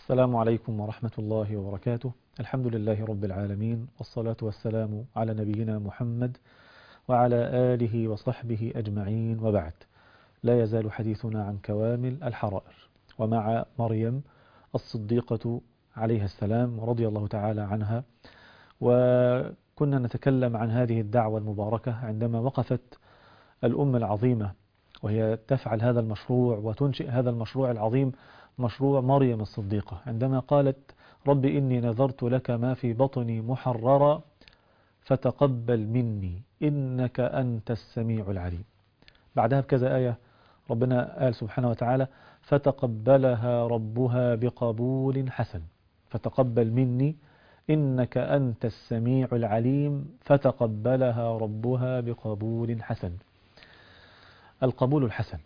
السلام عليكم ورحمة الله وبركاته الحمد لله رب العالمين والصلاة والسلام على نبينا محمد وعلى آله وصحبه أجمعين وبعد لا يزال حديثنا عن كوامل الحرائر ومع مريم الصديقة عليها السلام رضي الله تعالى عنها وكنا نتكلم عن هذه الدعوة المباركة عندما وقفت الأمة العظيمة وهي تفعل هذا المشروع وتنشئ هذا المشروع العظيم مشروع مريم الصديقة عندما قالت رب إني نذرت لك ما في بطني محررا فتقبل مني إنك أنت السميع العليم بعدها بكذا آية ربنا قال سبحانه وتعالى فتقبلها ربها بقبول حسن فتقبل مني إنك أنت السميع العليم فتقبلها ربها بقبول حسن القبول الحسن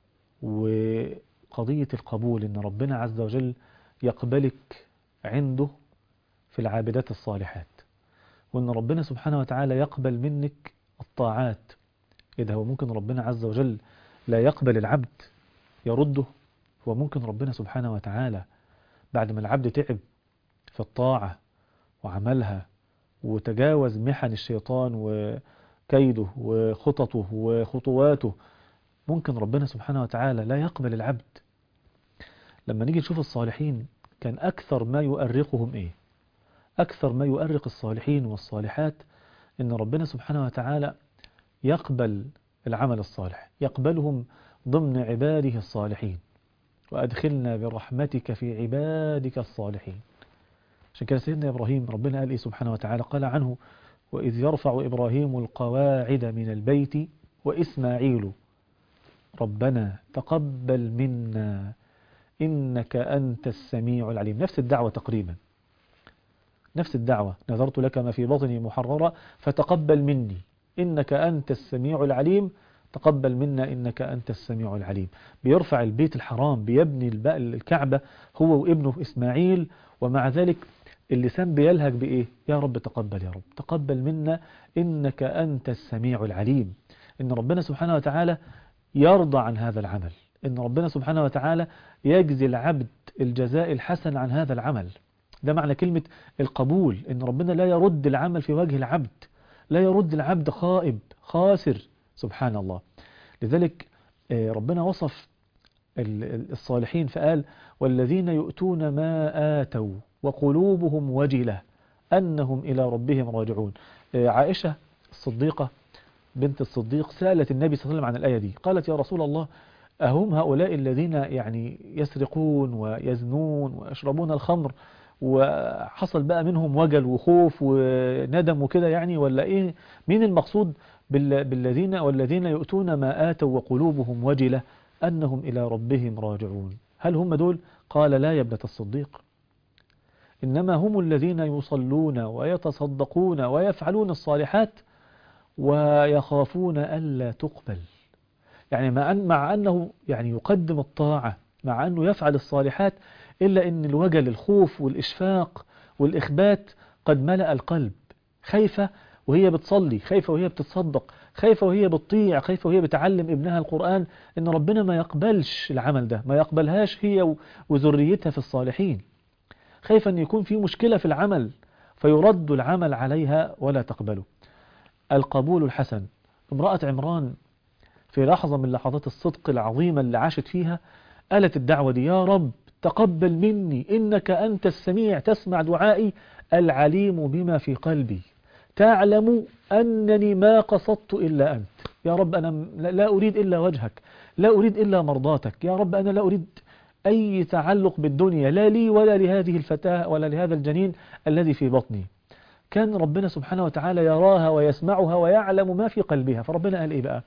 وقضية القبول إن ربنا عز وجل يقبلك عنده في العابدات الصالحات وإن ربنا سبحانه وتعالى يقبل منك الطاعات إذا هو ممكن ربنا عز وجل لا يقبل العبد يرده هو ممكن ربنا سبحانه وتعالى بعد ما العبد تعب في الطاعة وعملها وتجاوز محن الشيطان وكيده وخططه وخطواته ممكن ربنا سبحانه وتعالى لا يقبل العبد لما نيجي نشوف الصالحين كان أكثر ما يؤرقهم إيه أكثر ما يؤرق الصالحين والصالحات إن ربنا سبحانه وتعالى يقبل العمل الصالح يقبلهم ضمن عباده الصالحين وأدخلنا برحمتك في عبادك الصالحين عشان كده سيدنا إبراهيم ربنا قال إيه سبحانه وتعالى قال عنه وإذ يرفع إبراهيم القواعد من البيت وإسماعيل ربنا تقبل منا إنك أنت السميع العليم نفس الدعوة تقريبا نفس الدعوة نذرت لك ما في بطني محررة فتقبل مني إنك أنت السميع العليم تقبل منا إنك أنت السميع العليم بيرفع البيت الحرام بيبني الكعبة هو وابنه إسماعيل ومع ذلك اللسان بيلهج بإيه يا رب تقبل يا رب تقبل منا إنك أنت السميع العليم إن ربنا سبحانه وتعالى يرضى عن هذا العمل إن ربنا سبحانه وتعالى يجزي العبد الجزاء الحسن عن هذا العمل ده معنى كلمة القبول إن ربنا لا يرد العمل في وجه العبد لا يرد العبد خائب خاسر سبحان الله لذلك ربنا وصف الصالحين فقال والذين يؤتون ما آتوا وقلوبهم وجلة أنهم إلى ربهم راجعون عائشة الصديقة بنت الصديق سألت النبي صلى الله عليه وسلم عن الآية دي قالت يا رسول الله أهم هؤلاء الذين يعني يسرقون ويزنون ويشربون الخمر وحصل بقى منهم وجل وخوف وندم وكده يعني ولا إيه مين المقصود بالذين والذين يؤتون ما آتوا وقلوبهم وجلة أنهم إلى ربهم راجعون هل هم دول قال لا يا ابنة الصديق إنما هم الذين يصلون ويتصدقون ويفعلون الصالحات ويخافون ألا تقبل يعني مع, أن مع أنه يعني يقدم الطاعة مع أنه يفعل الصالحات إلا أن الوجل الخوف والإشفاق والإخبات قد ملأ القلب خايفة وهي بتصلي خايفة وهي بتتصدق خايفة وهي بتطيع خايفة وهي بتعلم ابنها القرآن إن ربنا ما يقبلش العمل ده ما يقبلهاش هي وذريتها في الصالحين خايفة أن يكون في مشكلة في العمل فيرد العمل عليها ولا تقبله القبول الحسن امرأة عمران في لحظة من لحظات الصدق العظيمة اللي عاشت فيها قالت الدعوة دي يا رب تقبل مني إنك أنت السميع تسمع دعائي العليم بما في قلبي تعلم أنني ما قصدت إلا أنت يا رب أنا لا أريد إلا وجهك لا أريد إلا مرضاتك يا رب أنا لا أريد أي تعلق بالدنيا لا لي ولا لهذه الفتاة ولا لهذا الجنين الذي في بطني كان ربنا سبحانه وتعالى يراها ويسمعها ويعلم ما في قلبها فربنا قال إيه بقى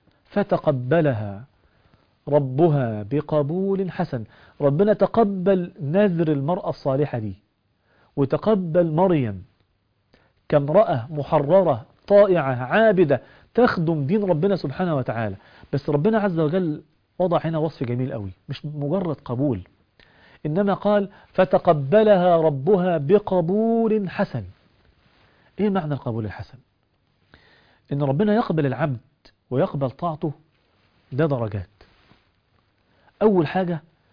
فتقبلها ربها بقبول حسن ربنا تقبل نذر المرأة الصالحة دي وتقبل مريم كامرأة محررة طائعة عابدة تخدم دين ربنا سبحانه وتعالى بس ربنا عز وجل وضع هنا وصف جميل قوي مش مجرد قبول إنما قال فتقبلها ربها بقبول حسن إيه معنى القبول الحسن إن ربنا يقبل العبد ويقبل طاعته ده درجات أول حاجة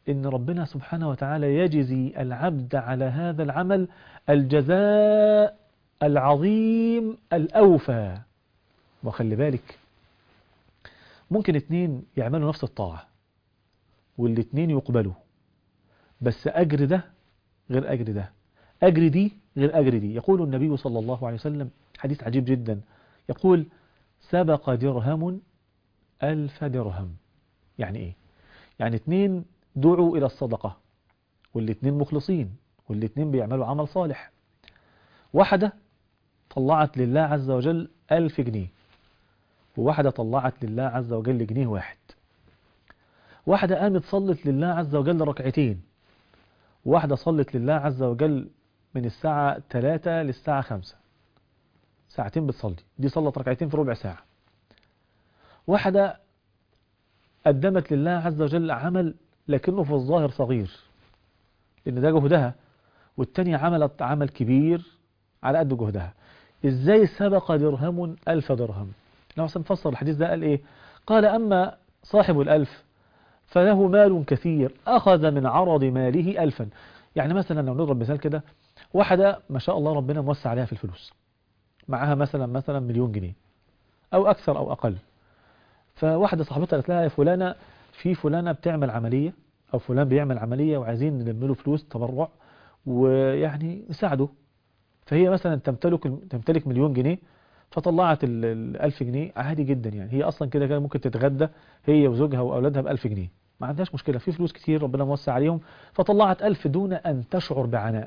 إن ربنا سبحانه وتعالى يجزي العبد على هذا العمل الجزاء العظيم الأوفى وخلي بالك ممكن اتنين يعملوا نفس الطاعة والاتنين يقبلوا بس أجر ده غير أجر ده أجر دي غير أجر دي يقول النبي صلى الله عليه وسلم حديث عجيب جدا يقول سبق درهم ألف درهم يعني إيه يعني اتنين دعوا إلى الصدقة والاتنين مخلصين والاتنين بيعملوا عمل صالح واحدة طلعت لله عز وجل ألف جنيه وواحدة طلعت لله عز وجل جنيه واحد واحدة قامت صلت لله عز وجل ركعتين واحدة صلت لله عز وجل من الساعة 3 للساعة 5 ساعتين بتصلي دي صلت ركعتين في ربع ساعة واحدة قدمت لله عز وجل عمل لكنه في الظاهر صغير لأن ده جهدها والتانية عملت عمل كبير على قد جهدها ازاي سبق درهم ألف درهم لو سنفسر الحديث ده قال ايه قال أما صاحب الألف فله مال كثير أخذ من عرض ماله ألفا يعني مثلا لو نضرب مثال كده واحدة ما شاء الله ربنا موسع عليها في الفلوس معاها مثلا مثلا مليون جنيه أو أكثر أو أقل فواحدة صاحبتها قالت لها يا فلانة في فلانة بتعمل عملية أو فلان بيعمل عملية وعايزين نلم له فلوس تبرع ويعني نساعده فهي مثلا تمتلك تمتلك مليون جنيه فطلعت ال- الألف جنيه عادي جدا يعني هي أصلا كده كده ممكن تتغدى هي وزوجها وأولادها بألف جنيه ما عندهاش مشكلة في فلوس كتير ربنا موسع عليهم فطلعت ألف دون أن تشعر بعناء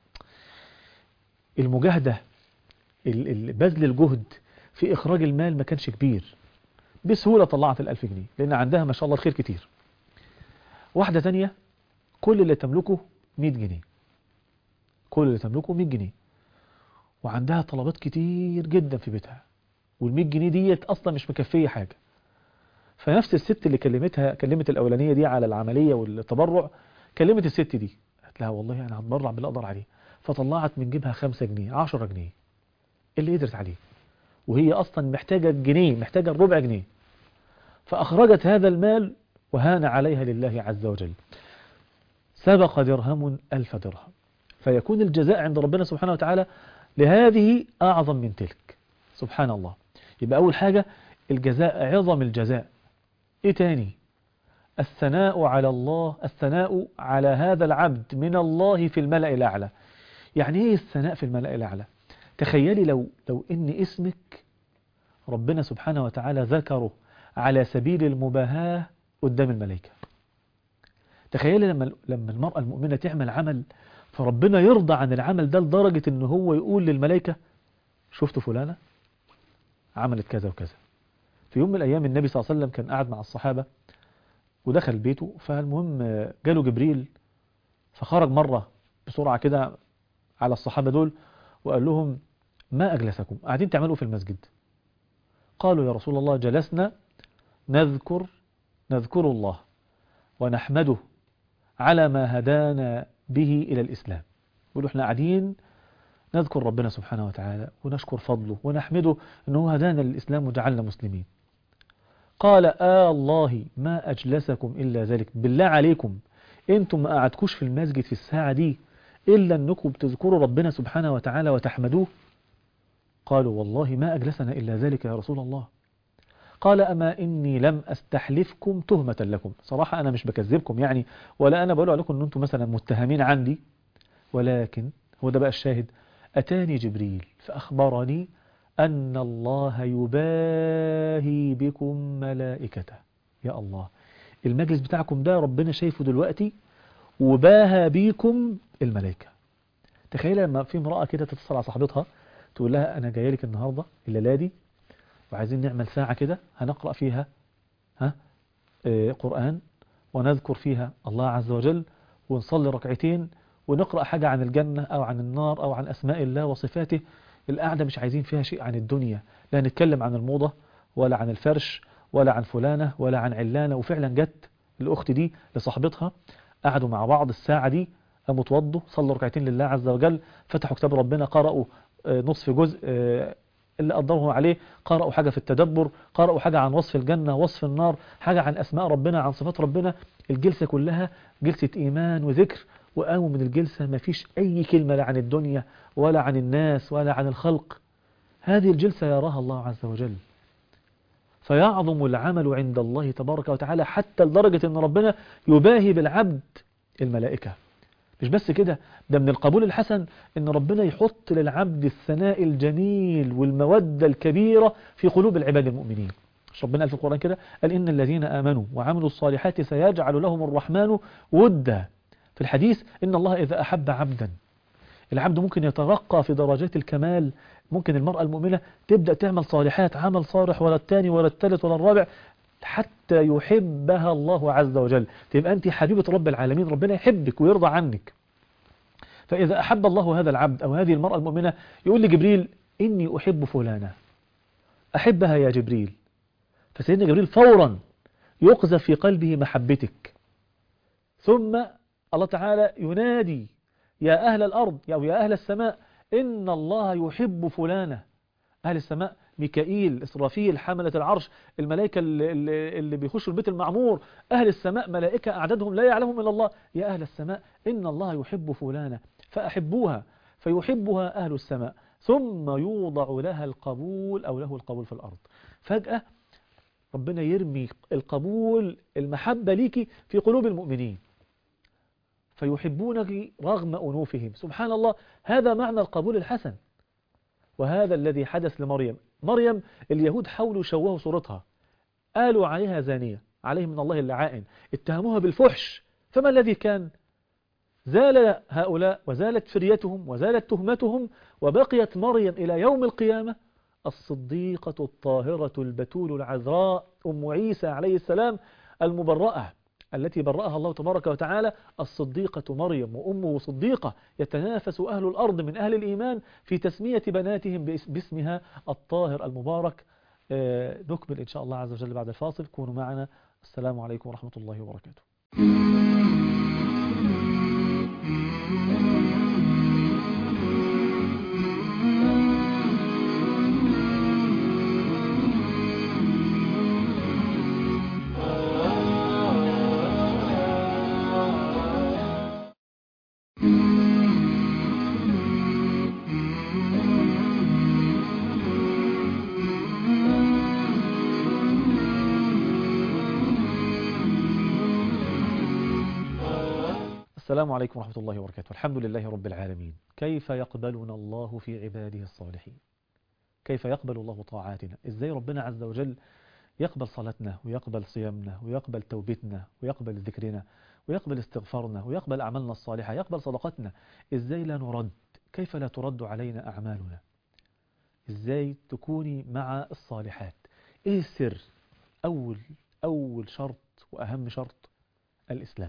المجاهدة ال- ال- بذل الجهد في إخراج المال ما كانش كبير بسهولة طلعت الألف جنيه لأن عندها ما شاء الله الخير كتير واحدة تانية كل اللي تملكه 100 جنيه كل اللي تملكه 100 جنيه وعندها طلبات كتير جدا في بيتها وال100 جنيه ديت اصلا مش مكفيه حاجه فنفس الست اللي كلمتها كلمت الاولانيه دي على العمليه والتبرع كلمت الست دي قالت لها والله انا هتبرع باللي اقدر عليه فطلعت من جيبها 5 جنيه 10 جنيه اللي قدرت عليه وهي اصلا محتاجه جنيه محتاجه ربع جنيه فاخرجت هذا المال وهان عليها لله عز وجل سبق درهم ألف درهم فيكون الجزاء عند ربنا سبحانه وتعالى لهذه أعظم من تلك سبحان الله يبقى أول حاجة الجزاء عظم الجزاء إيه تاني الثناء على الله الثناء على هذا العبد من الله في الملأ الأعلى يعني إيه الثناء في الملأ الأعلى تخيلي لو, لو إن اسمك ربنا سبحانه وتعالى ذكره على سبيل المباهاة قدام الملائكة تخيلي لما لما المرأة المؤمنة تعمل عمل فربنا يرضى عن العمل ده لدرجة ان هو يقول للملائكة شفتوا فلانة عملت كذا وكذا في يوم من الايام النبي صلى الله عليه وسلم كان قاعد مع الصحابة ودخل بيته فالمهم جاله جبريل فخرج مرة بسرعة كده على الصحابة دول وقال لهم ما أجلسكم قاعدين تعملوا في المسجد قالوا يا رسول الله جلسنا نذكر نذكر الله ونحمده على ما هدانا به إلى الإسلام يقولوا احنا قاعدين نذكر ربنا سبحانه وتعالى ونشكر فضله ونحمده أنه هدانا للإسلام وجعلنا مسلمين قال آه الله ما أجلسكم إلا ذلك بالله عليكم أنتم ما قعدكوش في المسجد في الساعة دي إلا أنكم بتذكروا ربنا سبحانه وتعالى وتحمدوه قالوا والله ما أجلسنا إلا ذلك يا رسول الله قال أما إني لم أستحلفكم تهمة لكم صراحة أنا مش بكذبكم يعني ولا أنا بقول عليكم أن أنتم مثلا متهمين عندي ولكن هو ده بقى الشاهد أتاني جبريل فأخبرني أن الله يباهي بكم ملائكته يا الله المجلس بتاعكم ده ربنا شايفه دلوقتي وباهى بيكم الملائكة تخيل لما في امرأة كده تتصل على صاحبتها تقول لها أنا جاي لك النهاردة الليلة دي وعايزين نعمل ساعة كده هنقرأ فيها ها آه قرآن ونذكر فيها الله عز وجل ونصلي ركعتين ونقرأ حاجة عن الجنة أو عن النار أو عن أسماء الله وصفاته القعدة مش عايزين فيها شيء عن الدنيا لا نتكلم عن الموضة ولا عن الفرش ولا عن فلانة ولا عن علانة وفعلا جت الأخت دي لصاحبتها قعدوا مع بعض الساعة دي قاموا اتوضوا صلوا ركعتين لله عز وجل فتحوا كتاب ربنا قرأوا نصف جزء اللي قدره عليه قرأوا حاجة في التدبر قرأوا حاجة عن وصف الجنة وصف النار حاجة عن أسماء ربنا عن صفات ربنا الجلسة كلها جلسة إيمان وذكر وقاموا من الجلسة ما فيش أي كلمة لا عن الدنيا ولا عن الناس ولا عن الخلق هذه الجلسة يراها الله عز وجل فيعظم العمل عند الله تبارك وتعالى حتى لدرجة أن ربنا يباهي بالعبد الملائكة مش بس كده ده من القبول الحسن ان ربنا يحط للعبد الثناء الجميل والمودة الكبيرة في قلوب العباد المؤمنين مش ربنا قال في القرآن كده قال إن الذين آمنوا وعملوا الصالحات سيجعل لهم الرحمن ودا في الحديث إن الله إذا أحب عبدا العبد ممكن يترقى في درجات الكمال ممكن المرأة المؤمنة تبدأ تعمل صالحات عمل صالح ولا الثاني ولا الثالث ولا الرابع حتى يحبها الله عز وجل تبقى أنت حبيبة رب العالمين ربنا يحبك ويرضى عنك فإذا أحب الله هذا العبد أو هذه المرأة المؤمنة يقول لجبريل إني أحب فلانة أحبها يا جبريل فسيدنا جبريل فورا يقذف في قلبه محبتك ثم الله تعالى ينادي يا أهل الأرض أو يا أهل السماء إن الله يحب فلانة أهل السماء ميكائيل إسرافيل حملة العرش الملائكة اللي, اللي بيخشوا البيت المعمور أهل السماء ملائكة أعدادهم لا يعلمهم إلا الله يا أهل السماء إن الله يحب فلانة فأحبوها فيحبها أهل السماء ثم يوضع لها القبول أو له القبول في الأرض فجأة ربنا يرمي القبول المحبة ليك في قلوب المؤمنين فيحبونك رغم أنوفهم سبحان الله هذا معنى القبول الحسن وهذا الذي حدث لمريم مريم اليهود حاولوا يشوهوا صورتها قالوا عليها زانية عليه من الله اللعائن اتهموها بالفحش فما الذي كان زال هؤلاء وزالت فريتهم وزالت تهمتهم وبقيت مريم إلى يوم القيامة الصديقة الطاهرة البتول العذراء أم عيسى عليه السلام المبرأة التي برأها الله تبارك وتعالى الصديقة مريم وأمه صديقة يتنافس أهل الأرض من أهل الإيمان في تسمية بناتهم باسمها الطاهر المبارك نكمل إن شاء الله عز وجل بعد الفاصل كونوا معنا السلام عليكم ورحمة الله وبركاته السلام عليكم ورحمة الله وبركاته الحمد لله رب العالمين كيف يقبلنا الله في عباده الصالحين كيف يقبل الله طاعاتنا إزاي ربنا عز وجل يقبل صلاتنا ويقبل صيامنا ويقبل توبتنا ويقبل ذكرنا ويقبل استغفارنا ويقبل أعمالنا الصالحة يقبل صدقاتنا إزاي لا نرد كيف لا ترد علينا أعمالنا إزاي تكوني مع الصالحات إيه السر أول أول شرط وأهم شرط الإسلام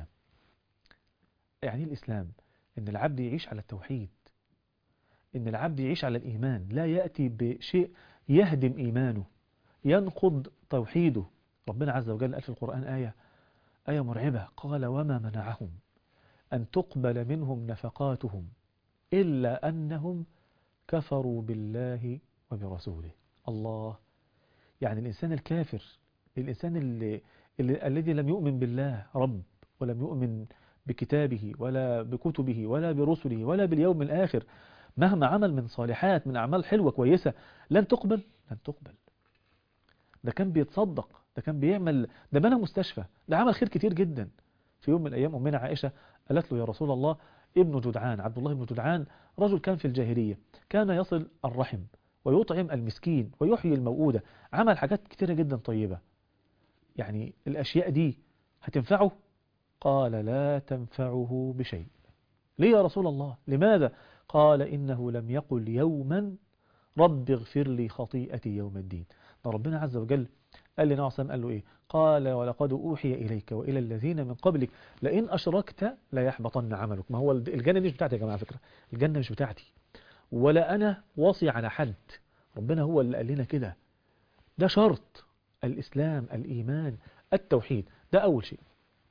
يعني الإسلام إن العبد يعيش على التوحيد إن العبد يعيش على الإيمان لا يأتي بشيء يهدم إيمانه ينقض توحيده ربنا عز وجل قال في القرآن آية آية مرعبة قال وما منعهم أن تقبل منهم نفقاتهم إلا أنهم كفروا بالله وبرسوله الله يعني الإنسان الكافر الإنسان اللي, اللي الذي لم يؤمن بالله رب ولم يؤمن بكتابه ولا بكتبه ولا برسله ولا باليوم الآخر مهما عمل من صالحات من أعمال حلوة كويسة لن تقبل لن تقبل ده كان بيتصدق ده كان بيعمل ده بنى مستشفى ده عمل خير كتير جدا في يوم من الأيام أمنا عائشة قالت له يا رسول الله ابن جدعان عبد الله بن جدعان رجل كان في الجاهلية كان يصل الرحم ويطعم المسكين ويحيي الموؤودة عمل حاجات كتيرة جدا طيبة يعني الأشياء دي هتنفعه قال لا تنفعه بشيء ليه يا رسول الله لماذا قال إنه لم يقل يوما رب اغفر لي خطيئتي يوم الدين ده ربنا عز وجل قال لنا عصام قال له إيه قال ولقد أوحي إليك وإلى الذين من قبلك لئن أشركت لا يحبطن عملك ما هو الجنة مش بتاعتي يا جماعة فكرة الجنة مش بتاعتي ولا أنا واصي على حد ربنا هو اللي قال لنا كده ده شرط الإسلام الإيمان التوحيد ده أول شيء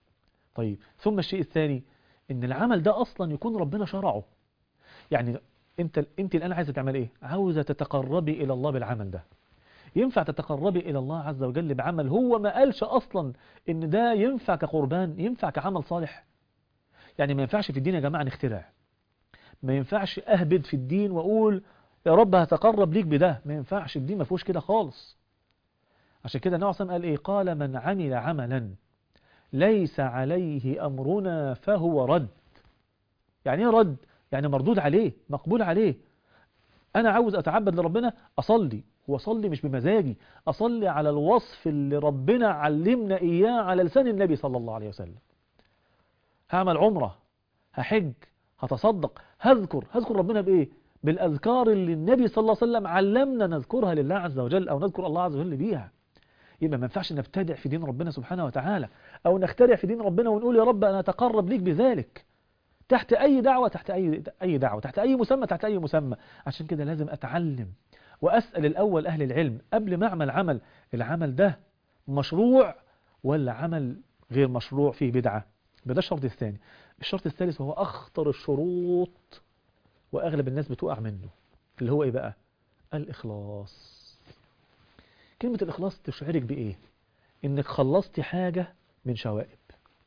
طيب ثم الشيء الثاني ان العمل ده اصلا يكون ربنا شرعه يعني انت انت الان عايزه تعمل ايه عاوزه تتقربي الى الله بالعمل ده ينفع تتقربي الى الله عز وجل بعمل هو ما قالش اصلا ان ده ينفع كقربان ينفع كعمل صالح يعني ما ينفعش في الدين يا جماعه نخترع ما ينفعش اهبد في الدين واقول يا رب هتقرب ليك بده ما ينفعش الدين ما فيهوش كده خالص عشان كده النبي صلى الله عليه وسلم قال ايه قال من عمل عملا ليس عليه امرنا فهو رد يعني ايه رد يعني مردود عليه مقبول عليه انا عاوز اتعبد لربنا اصلي واصلي مش بمزاجي اصلي على الوصف اللي ربنا علمنا اياه على لسان النبي صلى الله عليه وسلم هعمل عمره هحج هتصدق هذكر هذكر ربنا بايه بالاذكار اللي النبي صلى الله عليه وسلم علمنا نذكرها لله عز وجل او نذكر الله عز وجل بيها يبقى ما ينفعش نبتدع في دين ربنا سبحانه وتعالى او نخترع في دين ربنا ونقول يا رب انا اتقرب ليك بذلك تحت اي دعوة تحت اي اي دعوة تحت اي مسمى تحت اي مسمى عشان كده لازم اتعلم واسال الاول اهل العلم قبل ما اعمل عمل العمل ده مشروع ولا عمل غير مشروع فيه بدعة ده الشرط الثاني الشرط الثالث وهو اخطر الشروط واغلب الناس بتقع منه اللي هو ايه بقى الاخلاص كلمة الإخلاص تشعرك بإيه؟ إنك خلصتي حاجة من شوائب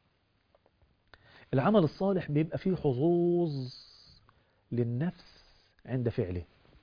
العمل الصالح بيبقى فيه حظوظ للنفس عند فعله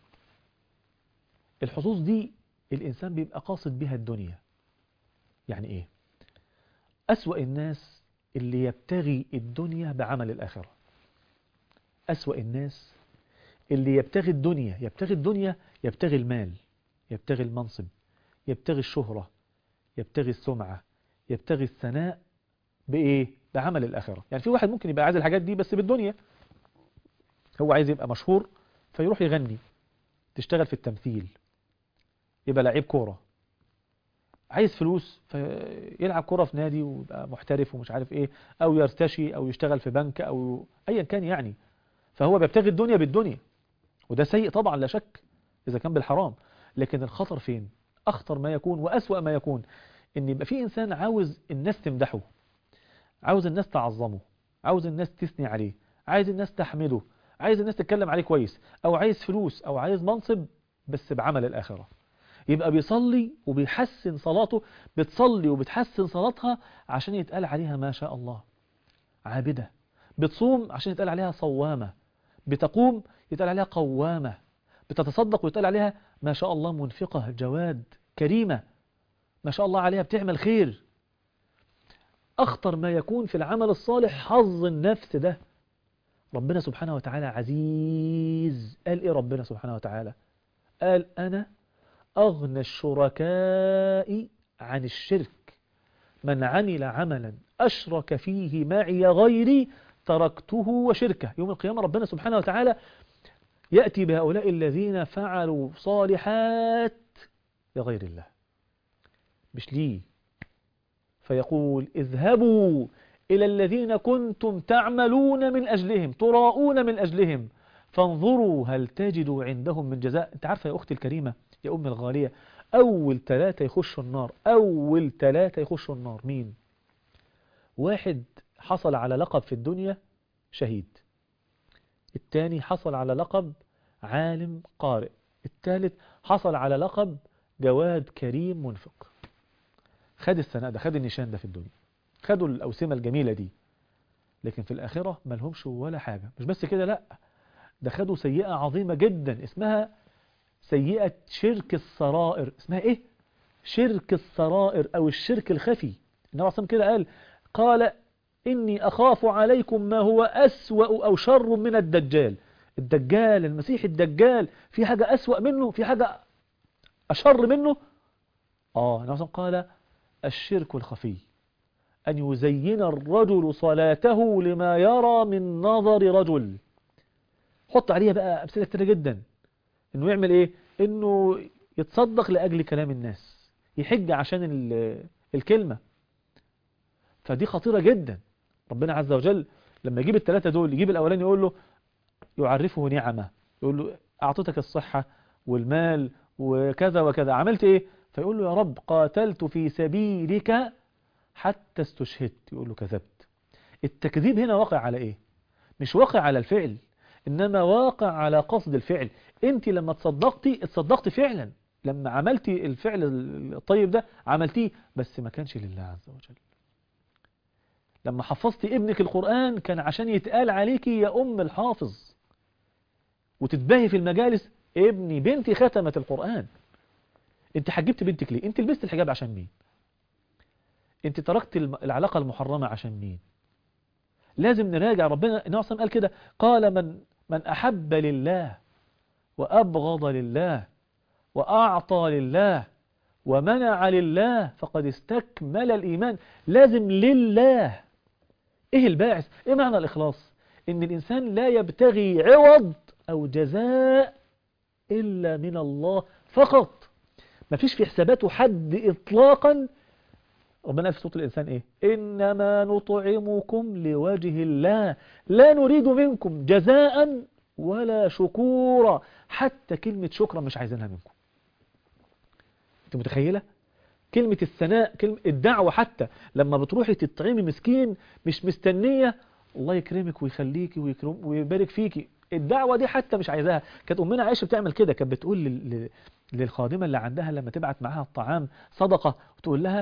الحظوظ دي الإنسان بيبقى قاصد بها الدنيا يعني إيه؟ أسوأ الناس اللي يبتغي الدنيا بعمل الآخرة أسوأ الناس اللي يبتغي الدنيا يبتغي الدنيا يبتغي المال يبتغي المنصب يبتغي الشهرة يبتغي السمعة يبتغي الثناء بإيه؟ بعمل الآخرة يعني في واحد ممكن يبقى عايز الحاجات دي بس بالدنيا هو عايز يبقى مشهور فيروح يغني تشتغل في التمثيل يبقى لعيب كورة عايز فلوس فيلعب كورة في نادي ويبقى محترف ومش عارف ايه او يرتشي او يشتغل في بنك او ايا كان يعني فهو بيبتغي الدنيا بالدنيا وده سيء طبعا لا شك اذا كان بالحرام لكن الخطر فين أخطر ما يكون وأسوأ ما يكون إن يبقى في إنسان عاوز الناس تمدحه عاوز الناس تعظمه عاوز الناس تثني عليه عايز الناس تحمده عايز الناس تتكلم عليه كويس أو عايز فلوس أو عايز منصب بس بعمل الآخرة يبقى بيصلي وبيحسن صلاته بتصلي وبتحسن صلاتها عشان يتقال عليها ما شاء الله عابدة بتصوم عشان يتقال عليها صوامة بتقوم يتقال عليها قوامة بتتصدق ويتقال عليها ما شاء الله منفقة جواد كريمة ما شاء الله عليها بتعمل خير أخطر ما يكون في العمل الصالح حظ النفس ده ربنا سبحانه وتعالى عزيز قال إيه ربنا سبحانه وتعالى قال أنا أغنى الشركاء عن الشرك من عمل عملا أشرك فيه معي غيري تركته وشركه يوم القيامة ربنا سبحانه وتعالى يأتي بهؤلاء الذين فعلوا صالحات لغير الله مش ليه فيقول اذهبوا إلى الذين كنتم تعملون من أجلهم تراؤون من أجلهم فانظروا هل تجدوا عندهم من جزاء انت عارفة يا أختي الكريمة يا أم الغالية أول ثلاثة يخشوا النار أول ثلاثة يخشوا النار مين واحد حصل على لقب في الدنيا شهيد الثاني حصل على لقب عالم قارئ الثالث حصل على لقب جواد كريم منفق خد الثناء ده خد النشان ده في الدنيا خدوا الأوسمة الجميلة دي لكن في الآخرة ما لهمش ولا حاجة مش بس كده لا ده خدوا سيئة عظيمة جدا اسمها سيئة شرك السرائر اسمها ايه شرك السرائر او الشرك الخفي النبي عليه كده قال قال إني أخاف عليكم ما هو أسوأ أو شر من الدجال الدجال المسيح الدجال في حاجة أسوأ منه في حاجة أشر منه آه النبي قال الشرك الخفي أن يزين الرجل صلاته لما يرى من نظر رجل حط عليها بقى أمثلة كتيرة جدا إنه يعمل إيه إنه يتصدق لأجل كلام الناس يحج عشان الكلمة فدي خطيرة جدا ربنا عز وجل لما يجيب الثلاثة دول يجيب الأولاني يقول له يعرفه نعمة يقول له أعطتك الصحة والمال وكذا وكذا عملت إيه فيقول له يا رب قاتلت في سبيلك حتى استشهدت يقول له كذبت التكذيب هنا واقع على إيه مش واقع على الفعل إنما واقع على قصد الفعل أنت لما تصدقتي اتصدقتي فعلا لما عملتي الفعل الطيب ده عملتيه بس ما كانش لله عز وجل لما حفظتي ابنك القرآن كان عشان يتقال عليكي يا أم الحافظ وتتباهي في المجالس ابني بنتي ختمت القرآن انت حجبت بنتك ليه انت لبست الحجاب عشان مين انت تركت العلاقة المحرمة عشان مين لازم نراجع ربنا النبي صلى قال كده قال من من أحب لله وأبغض لله وأعطى لله ومنع لله فقد استكمل الإيمان لازم لله إيه الباعث إيه معنى الإخلاص إن الإنسان لا يبتغي عوض أو جزاء إلا من الله فقط ما فيش في حساباته حد إطلاقا ربنا في صوت الإنسان إيه إنما نطعمكم لوجه الله لا نريد منكم جزاء ولا شكورا حتى كلمة شكرا مش عايزينها منكم انت متخيلة كلمة الثناء كلمة الدعوة حتى لما بتروحي تطعمي مسكين مش مستنية الله يكرمك ويخليكي ويكرم ويبارك فيكي الدعوة دي حتى مش عايزاها كانت أمنا عائشة بتعمل كده كانت بتقول لل... للخادمة اللي عندها لما تبعت معاها الطعام صدقة وتقول لها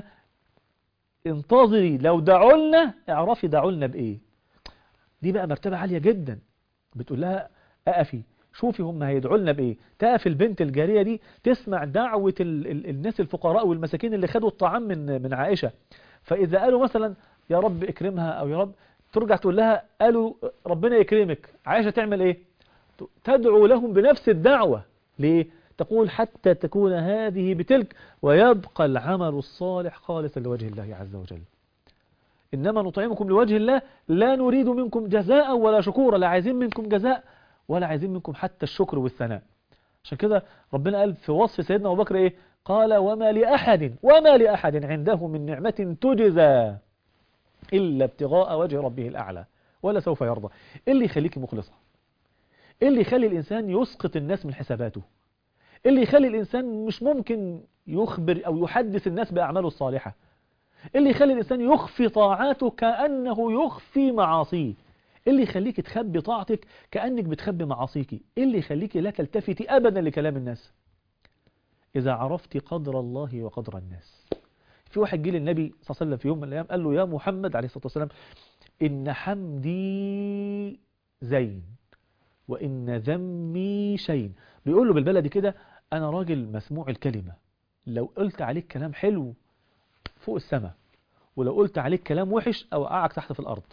انتظري لو دعولنا اعرفي دعولنا بإيه دي بقى مرتبة عالية جدا بتقول لها أقفي شوفي هم هيدعوا لنا بإيه تقف البنت الجارية دي تسمع دعوة ال... ال... الناس الفقراء والمساكين اللي خدوا الطعام من من عائشة فإذا قالوا مثلا يا رب اكرمها أو يا رب ترجع تقول لها قالوا ربنا يكرمك عائشة تعمل ايه تدعو لهم بنفس الدعوة ليه تقول حتى تكون هذه بتلك ويبقى العمل الصالح خالصا لوجه الله عز وجل إنما نطعمكم لوجه الله لا نريد منكم جزاء ولا شكورا لا عايزين منكم جزاء ولا عايزين منكم حتى الشكر والثناء عشان كده ربنا قال في وصف سيدنا أبو بكر إيه قال وما لأحد وما لأحد عنده من نعمة تجزى إلا ابتغاء وجه ربه الأعلى ولا سوف يرضى إيه اللي يخليك مخلصة إيه اللي يخلي الإنسان يسقط الناس من حساباته إيه اللي يخلي الإنسان مش ممكن يخبر أو يحدث الناس بأعماله الصالحة إيه اللي يخلي الإنسان يخفي طاعاته كأنه يخفي معاصيه إيه اللي يخليك تخبي طاعتك كأنك بتخبي معاصيك إيه اللي يخليك لا تلتفتي أبدا لكلام الناس إذا عرفت قدر الله وقدر الناس في واحد جه للنبي صلى الله عليه وسلم في يوم من الأيام قال له يا محمد عليه الصلاة والسلام إن حمدي زين وإن ذمي شين بيقول له بالبلدي كده أنا راجل مسموع الكلمة لو قلت عليك كلام حلو فوق السماء ولو قلت عليك كلام وحش أوقعك تحت في الأرض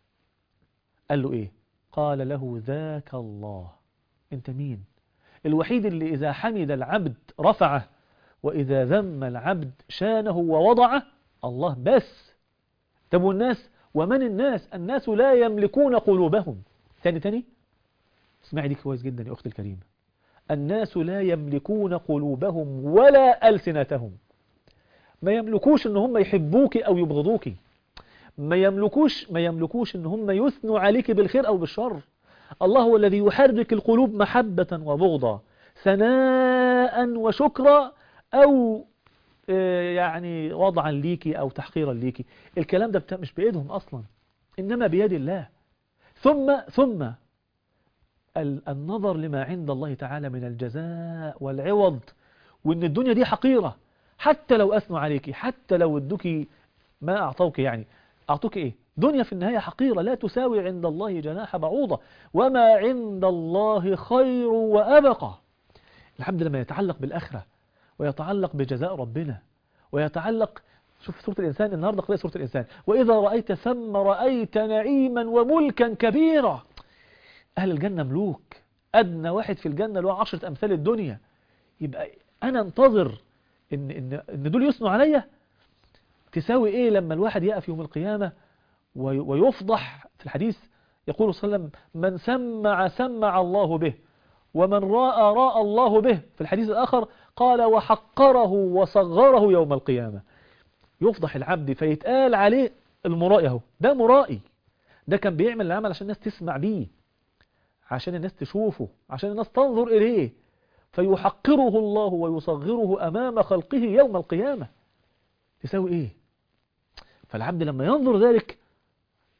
قال له إيه قال له ذاك الله أنت مين الوحيد اللي إذا حمد العبد رفعه وإذا ذم العبد شانه ووضعه الله بس طب والناس ومن الناس الناس لا يملكون قلوبهم تاني تاني اسمعي دي كويس جدا يا أختي الكريمة الناس لا يملكون قلوبهم ولا ألسنتهم ما يملكوش ان هم يحبوك او يبغضوك ما يملكوش ما يملكوش ان هم يثنوا عليك بالخير او بالشر الله هو الذي يحرك القلوب محبة وبغضا ثناء وشكرا أو يعني وضعا ليكي أو تحقيرا ليكي الكلام ده مش بإيدهم أصلا إنما بيد الله ثم ثم النظر لما عند الله تعالى من الجزاء والعوض وإن الدنيا دي حقيرة حتى لو أثنوا عليكي حتى لو ادوكي ما أعطوك يعني أعطوك إيه دنيا في النهاية حقيرة لا تساوي عند الله جناح بعوضة وما عند الله خير وأبقى الحمد لما يتعلق بالآخرة ويتعلق بجزاء ربنا ويتعلق شوف سورة الإنسان النهاردة قرأ سورة الإنسان وإذا رأيت ثم رأيت نعيما وملكا كبيرا أهل الجنة ملوك أدنى واحد في الجنة له عشرة أمثال الدنيا يبقى أنا انتظر إن, إن, إن دول يثنوا عليا تساوي إيه لما الواحد يقف يوم القيامة ويفضح في الحديث يقول صلى الله عليه وسلم من سمع سمع الله به ومن راى راى الله به في الحديث الآخر قال وحقره وصغره يوم القيامة يفضح العبد فيتقال عليه المرائي اهو ده مرائي ده كان بيعمل العمل عشان الناس تسمع بيه عشان الناس تشوفه عشان الناس تنظر إليه فيحقره الله ويصغره أمام خلقه يوم القيامة تساوي إيه فالعبد لما ينظر ذلك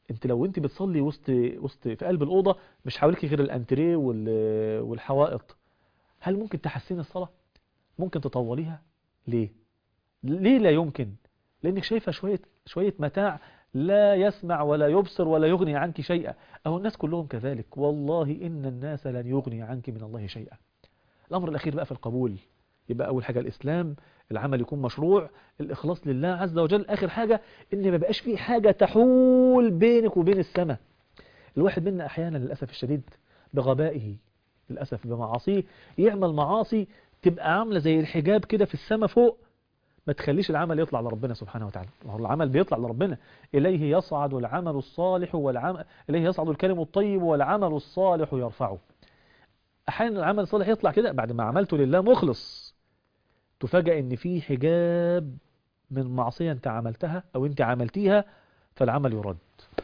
انت لو انت بتصلي وسط وسط في قلب الاوضه مش حواليك غير الانتريه وال- والحوائط هل ممكن تحسين الصلاه ممكن تطوليها ليه ليه لا يمكن لانك شايفه شويه شويه متاع لا يسمع ولا يبصر ولا يغني عنك شيئا أو الناس كلهم كذلك والله إن الناس لن يغني عنك من الله شيئا الأمر الأخير بقى في القبول يبقى أول حاجة الإسلام العمل يكون مشروع الإخلاص لله عز وجل آخر حاجة إن ما بقاش فيه حاجة تحول بينك وبين السماء الواحد منا أحيانا للأسف الشديد بغبائه للأسف بمعاصيه يعمل معاصي تبقى عاملة زي الحجاب كده في السماء فوق ما تخليش العمل يطلع لربنا سبحانه وتعالى ما هو العمل بيطلع لربنا إليه يصعد العمل الصالح والعمل إليه يصعد الكلم الطيب والعمل الصالح يرفعه أحيانا العمل الصالح يطلع كده بعد ما عملته لله مخلص تفاجأ إن في حجاب من معصية أنت عملتها أو أنت عملتيها فالعمل يرد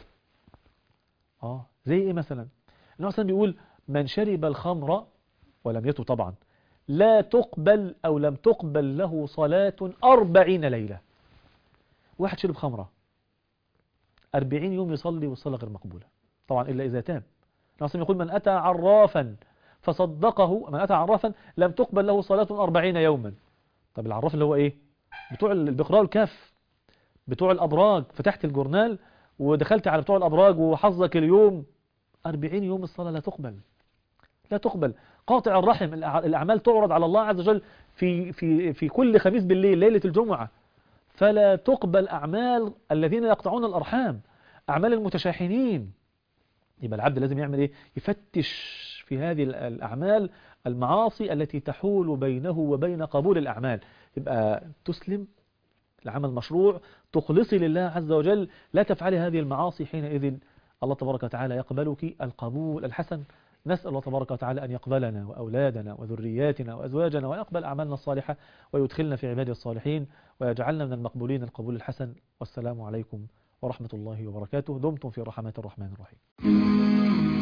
آه زي إيه مثلا النبي مثلا بيقول من شرب الخمر ولم يتو طبعا لا تقبل أو لم تقبل له صلاة أربعين ليلة واحد شرب خمرة أربعين يوم يصلي والصلاة غير مقبولة طبعا إلا إذا تاب ناصم يقول من أتى عرافا فصدقه من أتى عرافا لم تقبل له صلاة أربعين يوما طب العراف اللي هو إيه بتوع البقراء الكف بتوع الأبراج فتحت الجورنال ودخلت على بتوع الأبراج وحظك اليوم أربعين يوم الصلاة لا تقبل لا تقبل قاطع الرحم الأعمال تعرض على الله عز وجل في, في, في كل خميس بالليل ليلة الجمعة فلا تقبل أعمال الذين يقطعون الأرحام أعمال المتشاحنين يبقى العبد لازم يعمل إيه يفتش في هذه الأعمال المعاصي التي تحول بينه وبين قبول الأعمال يبقى تسلم العمل مشروع تخلصي لله عز وجل لا تفعلي هذه المعاصي حينئذ الله تبارك وتعالى يقبلك القبول الحسن نسأل الله تبارك وتعالى أن يقبلنا وأولادنا وذرياتنا وأزواجنا ويقبل أعمالنا الصالحة ويدخلنا في عباده الصالحين ويجعلنا من المقبولين القبول الحسن والسلام عليكم ورحمة الله وبركاته دمتم في رحمات الرحمن الرحيم